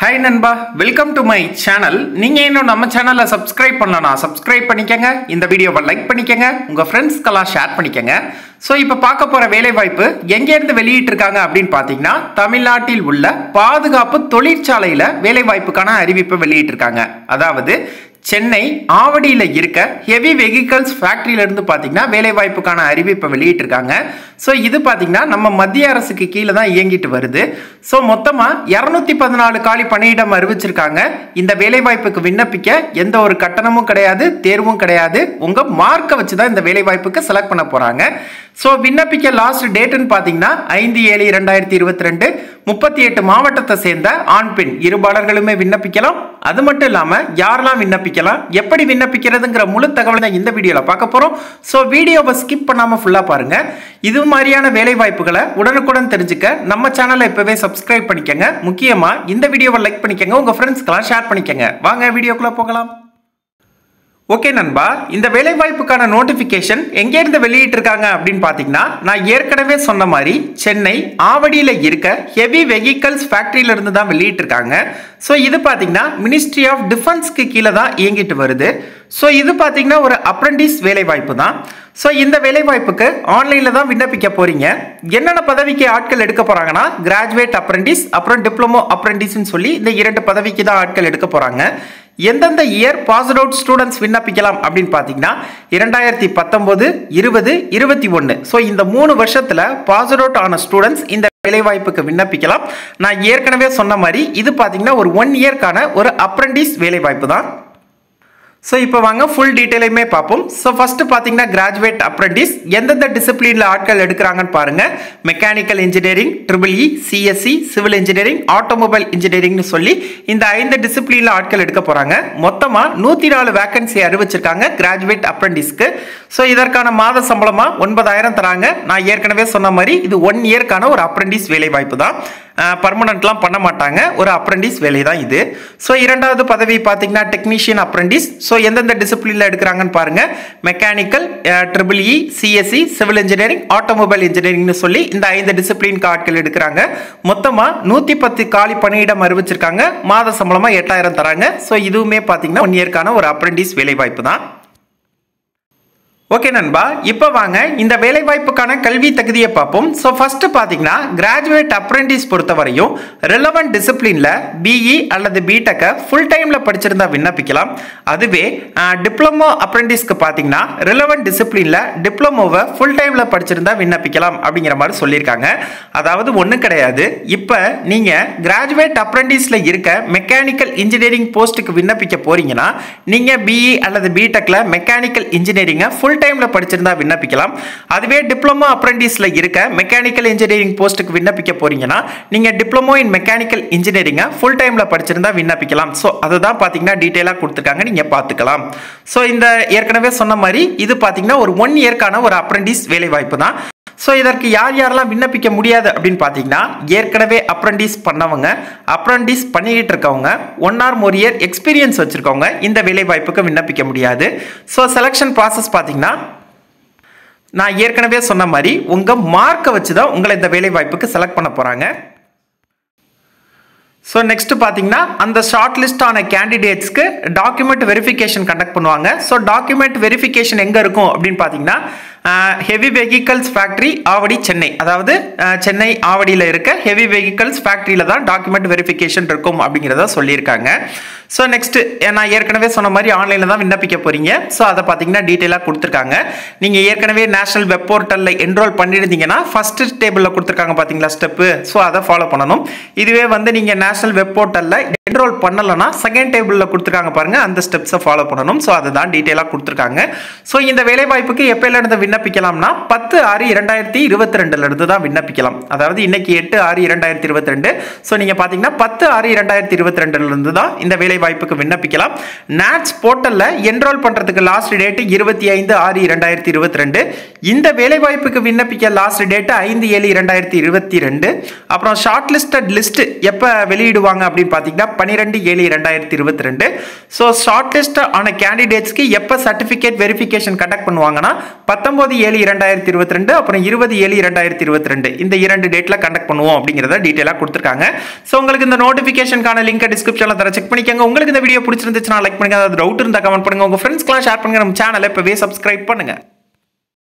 hi நண்பா welcome to my channel நீங்க இன்னும் நம்ம சேனலை சப்ஸ்கிரைப் பண்ணலனா சப்ஸ்கிரைப் பண்ணிக்கங்க இந்த வீடியோவை லைக் பண்ணிக்கங்க உங்க ஃப்ரெண்ட்ஸ்க்கெல்லாம் ஷேர் பண்ணிக்கங்க ஸோ இப்போ பார்க்க போற வேலை வாய்ப்பு எங்கேருந்து வெளியிட்டிருக்காங்க அப்படின்னு பார்த்தீங்கன்னா தமிழ்நாட்டில் உள்ள பாதுகாப்பு தொழிற்சாலையில வேலை வாய்ப்புக்கான அறிவிப்பை வெளியிட்டிருக்காங்க அதாவது சென்னை ஆவடியில் இருக்க ஹெவி வெஹிக்கல்ஸ் ஃபேக்ட்ரியிலேருந்து பார்த்தீங்கன்னா வேலைவாய்ப்புக்கான அறிவிப்பை வெளியிட்டிருக்காங்க ஸோ இது பார்த்தீங்கன்னா நம்ம மத்திய அரசுக்கு கீழே தான் இயங்கிட்டு வருது ஸோ மொத்தமாக இரநூத்தி பதினாலு காலி பணியிடம் அறிவிச்சிருக்காங்க இந்த வேலைவாய்ப்புக்கு விண்ணப்பிக்க எந்த ஒரு கட்டணமும் கிடையாது தேர்வும் கிடையாது உங்கள் மார்க்கை வச்சு தான் இந்த வேலைவாய்ப்புக்கு செலக்ட் பண்ண போகிறாங்க ஸோ விண்ணப்பிக்க லாஸ்ட் டேட்டுன்னு பார்த்தீங்கன்னா ஐந்து ஏழு இரண்டாயிரத்தி இருபத்தி ரெண்டு முப்பத்தி எட்டு மாவட்டத்தை சேர்ந்த ஆண் பெண் இருபாளர்களுமே விண்ணப்பிக்கலாம் அது மட்டும் இல்லாமல் யாரெல்லாம் விண்ணப்பிக்கலாம் எப்படி விண்ணப்பிக்கிறதுங்கிற முழு தகவல் தான் இந்த வீடியோவில் பார்க்க போகிறோம் ஸோ வீடியோவை ஸ்கிப் பண்ணாமல் ஃபுல்லாக பாருங்கள் இது மாதிரியான வேலை வாய்ப்புகளை உடனுக்குடன் தெரிஞ்சுக்க நம்ம சேனலை இப்போவே சப்ஸ்கிரைப் பண்ணிக்கங்க முக்கியமாக இந்த வீடியோவை லைக் பண்ணிக்கங்க உங்கள் ஃப்ரெண்ட்ஸ்க்கெல்லாம் ஷேர் பண்ணிக்கங்க வாங்க வீடியோக்குள்ளே போகலாம் ஓகே நண்பா இந்த வேலைவாய்ப்புக்கான நோட்டிஃபிகேஷன் எங்கேருந்து வெளியிட்டிருக்காங்க அப்படின்னு பார்த்தீங்கன்னா நான் ஏற்கனவே சொன்ன மாதிரி சென்னை ஆவடியில் இருக்க ஹெவி வெஹிக்கல்ஸ் ஃபேக்ட்ரியிலிருந்து தான் வெளியிட்டிருக்காங்க ஸோ இது பார்த்தீங்கன்னா மினிஸ்ட்ரி ஆஃப் டிஃபென்ஸ்க்கு கீழே தான் இயங்கிட்டு வருது ஸோ இது பார்த்தீங்கன்னா ஒரு அப்ரண்டிஸ் வேலைவாய்ப்பு தான் ஸோ இந்த வேலைவாய்ப்புக்கு ஆன்லைனில் தான் விண்ணப்பிக்க போறீங்க என்னென்ன பதவிக்கு ஆட்கள் எடுக்க போறாங்கன்னா கிராஜுவேட் அப்ரண்டிஸ் அப்புறம் டிப்ளமோ அப்ரண்டிஸ்னு சொல்லி இந்த இரண்டு பதவிக்கு தான் ஆட்கள் எடுக்க போறாங்க எந்தெந்த இயர் பாஸ் அவுட் ஸ்டூடெண்ட்ஸ் விண்ணப்பிக்கலாம் அப்படின்னு பார்த்தீங்கன்னா இரண்டாயிரத்தி பத்தொம்போது இருபது இருபத்தி ஒன்று ஸோ இந்த மூணு வருஷத்தில் பாஸ் அவுட் ஆன ஸ்டூடெண்ட்ஸ் இந்த வேலைவாய்ப்புக்கு விண்ணப்பிக்கலாம் நான் ஏற்கனவே சொன்ன மாதிரி இது பார்த்தீங்கன்னா ஒரு ஒன் இயர்க்கான ஒரு அப்ரண்டிஸ் வேலைவாய்ப்பு தான் ஸோ இப்போ வாங்க ஃபுல் டீட்டெயிலுமே பார்ப்போம் ஸோ ஃபஸ்ட்டு பார்த்தீங்கன்னா கிராஜுவேட் அப்ரண்டிஸ் எந்தெந்த டிசிப்ளினில் ஆட்கள் எடுக்கிறாங்கன்னு பாருங்கள் mechanical engineering triple E CSC civil engineering automobile இன்ஜினியரிங்னு சொல்லி இந்த ஐந்து டிசிப்ளினில் ஆட்கள் எடுக்க போகிறாங்க மொத்தமாக நூற்றி நாலு வேகன்சி அறிவிச்சிருக்காங்க கிராஜுவேட் அப்ரண்டிஸ்க்கு ஸோ இதற்கான மாத சம்பளமாக ஒன்பதாயிரம் தராங்க நான் ஏற்கனவே சொன்ன மாதிரி இது ஒன் இயர்க்கான ஒரு அப்ரண்டிஸ் வேலை வாய்ப்பு தான் பர்மனண்ட்லாம் பண்ண மாட்டாங்க ஒரு அப்ரண்டிஸ் வேலை தான் இது ஸோ இரண்டாவது பதவி பார்த்தீங்கன்னா டெக்னீஷியன் அப்ரண்டிஸ் ஸோ எந்தெந்த டிசிப்ளினில் எடுக்கிறாங்கன்னு பாருங்கள் mechanical triple E CSC civil engineering automobile இன்ஜினியரிங்னு சொல்லி இந்த ஐந்து டிசிப்ளின் ஆட்கள் எடுக்கிறாங்க மொத்தமாக நூற்றி பத்து காலி பணியிடம் அறிவிச்சிருக்காங்க மாத சம்பளமாக எட்டாயிரம் தராங்க ஸோ இதுவுமே பார்த்தீங்கன்னா ஒன் இயர்க்கான ஒரு அப்ரண்டிஸ் வேலை வாய்ப்பு தான் ஓகே நண்பா இப்போ வாங்க இந்த வேலைவாய்ப்புக்கான கல்வி தகுதியை பார்ப்போம் ஸோ ஃபர்ஸ்ட் பார்த்தீங்கன்னா கிராஜுவேட் அப்ரெண்டிஸ் பொறுத்த வரையும் ரிலவெண்ட் டிசிப்ளினில் பிஇ அல்லது பிடெக்கை ஃபுல் டைமில் படிச்சிருந்தா விண்ணப்பிக்கலாம் அதுவே டிப்ளமோ அப்ரெண்டிஸ்க்கு பார்த்தீங்கன்னா ரிலவெண்ட் டிசிப்ளினில் டிப்ளமோவை ஃபுல் டைமில் படிச்சிருந்தா விண்ணப்பிக்கலாம் அப்படிங்கிற மாதிரி சொல்லியிருக்காங்க அதாவது ஒன்றும் கிடையாது இப்போ நீங்கள் கிராஜுவேட் அப்ரெண்டிஸில் இருக்க மெக்கானிக்கல் இன்ஜினியரிங் போஸ்ட்டுக்கு விண்ணப்பிக்க போறீங்கன்னா நீங்கள் பிஇ அல்லது பிடெக்கில் மெக்கானிக்கல் இன்ஜினியரிங்கை ஃபுல் டைமில் படிச்சிருந்தா விண்ணப்பிக்கலாம் அதுவே டிப்ளமோ அப்ரெண்டிஸில் இருக்க மெக்கானிக்கல் இன்ஜினியரிங் போஸ்ட்டுக்கு விண்ணப்பிக்க போறீங்கன்னா நீங்கள் டிப்ளமோ இன் மெக்கானிக்கல் இன்ஜினியரிங்கை ஃபுல் டைமில் படிச்சிருந்தா விண்ணப்பிக்கலாம் ஸோ அதுதான் பார்த்தீங்கன்னா டீட்டெயிலாக கொடுத்துருக்காங்க நீங்கள் பார்த்துக்கலாம் ஸோ இந்த ஏற்கனவே சொன்ன மாதிரி இது பார்த்தீங்கன்னா ஒரு ஒன் இயர்க்கான ஒரு அப்ரெண்டிஸ் வேலை வாய்ப்பு தான் ஸோ இதற்கு யார் யாரெல்லாம் விண்ணப்பிக்க முடியாது அப்படின்னு பார்த்தீங்கன்னா ஏற்கனவே அப்ரண்டிஸ் பண்ணவங்க அப்ரண்டிஸ் பண்ணிக்கிட்டு இருக்கவங்க one or more year experience வச்சுருக்கவங்க இந்த வேலை வாய்ப்புக்கு விண்ணப்பிக்க முடியாது ஸோ செலெக்ஷன் ப்ராசஸ் பார்த்தீங்கன்னா நான் ஏற்கனவே சொன்ன மாதிரி உங்கள் மார்க்கை வச்சு தான் உங்களை இந்த வேலை வாய்ப்புக்கு செலக்ட் பண்ண போகிறாங்க ஸோ நெக்ஸ்ட் பார்த்தீங்கன்னா அந்த ஷார்ட் லிஸ்ட் ஆன கேண்டிடேட்ஸ்க்கு டாக்குமெண்ட் வெரிஃபிகேஷன் கண்டக்ட் பண்ணுவாங்க ஸோ டாக்குமெண்ட் வெரிஃபிகேஷன் எங்கே இருக்கும் அப்படின்னு பார்த்தீங்கன்னா heavy vehicles factory Avadi Chennai அதாவது சென்னை ஆவடியில் இருக்க ஹெவி வெஹிக்கல்ஸ் ஃபேக்ட்ரியில் தான் டாக்குமெண்ட் வெரிஃபிகேஷன் இருக்கும் அப்படிங்கிறத சொல்லியிருக்காங்க ஸோ நெக்ஸ்ட் நான் ஏற்கனவே சொன்ன மாதிரி ஆன்லைனில் தான் விண்ணப்பிக்க போகிறீங்க ஸோ அதை பார்த்தீங்கன்னா டீட்டெயிலாக கொடுத்துருக்காங்க நீங்கள் ஏற்கனவே நேஷனல் வெப் போர்ட்டலில் என்ரோல் பண்ணியிருந்தீங்கன்னா ஃபஸ்ட்டு டேபிளில் கொடுத்துருக்காங்க பார்த்தீங்களா ஸ்டெப்பு ஸோ அதை ஃபாலோ பண்ணணும் இதுவே வந்து நீங்கள் நேஷனல் வெப் போர்ட்டலில் என்ரோல் பண்ணலைன்னா செகண்ட் டேபிளில் கொடுத்துருக்காங்க பாருங்கள் அந்த ஸ்டெப்ஸை ஃபாலோ பண்ணணும் ஸோ அதுதான் டீட்டெயிலாக கொடுத்துருக்காங்க ஸோ இந்த வேலைவாய்ப்புக்கு எப்போலேருந்து விண்ணப்பிக்கலாம்னா பத்து ஆறு இரண்டாயிரத்தி இருபத்தி ரெண்டுல இருந்து தான் விண்ணப்பிக்கலாம் அதாவது இன்னைக்கு எட்டு ஆறு இரண்டாயிரத்தி இருபத்தி ரெண்டு ஸோ நீங்கள் பார்த்தீங்கன்னா பத்து ஆறு இரண்டாயிரத்தி இருபத்தி ரெண்டுல இருந்து தான் இந்த வேலை வாய்ப்புக்கு விண்ணப்பிக்கலாம் நாட்ஸ் போர்ட்டலில் என்ரோல் பண்ணுறதுக்கு லாஸ்ட் டேட்டு இருபத்தி ஐந்து ஆறு இரண்டாயிரத்தி இருபத்தி ரெண்டு இந்த வேலை வாய்ப்புக்கு விண்ணப்பிக்க லாஸ்ட் டேட்டு ஐந்து ஏழு இரண்டாயிரத்தி இருபத்தி ரெண்டு அப்புறம் ஷார்ட் லிஸ்டட் லிஸ்ட் எப்போ வெளியிடுவாங்க அப்படின்னு பார்த்தீங்கன்னா பன்னிரெண்டு ஏழு இரண்டாயிரத்தி இருபத்தி ரெண்டு ஸோ ஷார்ட் லிஸ்ட் ஆன கேண்டிடேட்ஸ்க்கு எப்போ சர்டிஃபிகேட் வெரிஃபிகேஷன் கண்டக்ட் பண்ணுவாங்கன்னா பத்தொன்பது ஏழு இரண்டாயிரத்தி இருபத்தி ரெண்டு அப்புறம் இருபது ஏழு இரண்டாயிரத்தி இருபத்தி ரெண்டு இந்த இரண்டு டேட்டில் கண்டக்ட் பண்ணுவோம் அப்படிங்கிறத டீட்டெயிலாக கொடுத்துருக்காங்க ஸோ உங்களுக்கு இந்த நோட்டிஃபிகேஷனுக்கான லிங்க் டிஸ்கிரிப்ஷனில் தர செக் பண்ணிக்கோங்க உங்களுக்கு இந்த வீடியோ பிடிச்சிருந்துச்சுன்னா லைக் பண்ணுங்க அது டவுட் இருந்தால் கமெண்ட் பண்ணுங்க உங்க ஃப்ரெண்ட்ஸ்க்குலாம் ஷேர் பண்ணுங்க நம்ம சேனலை இப்போவே சப்ஸ்கிரைப் பண்ணுங்க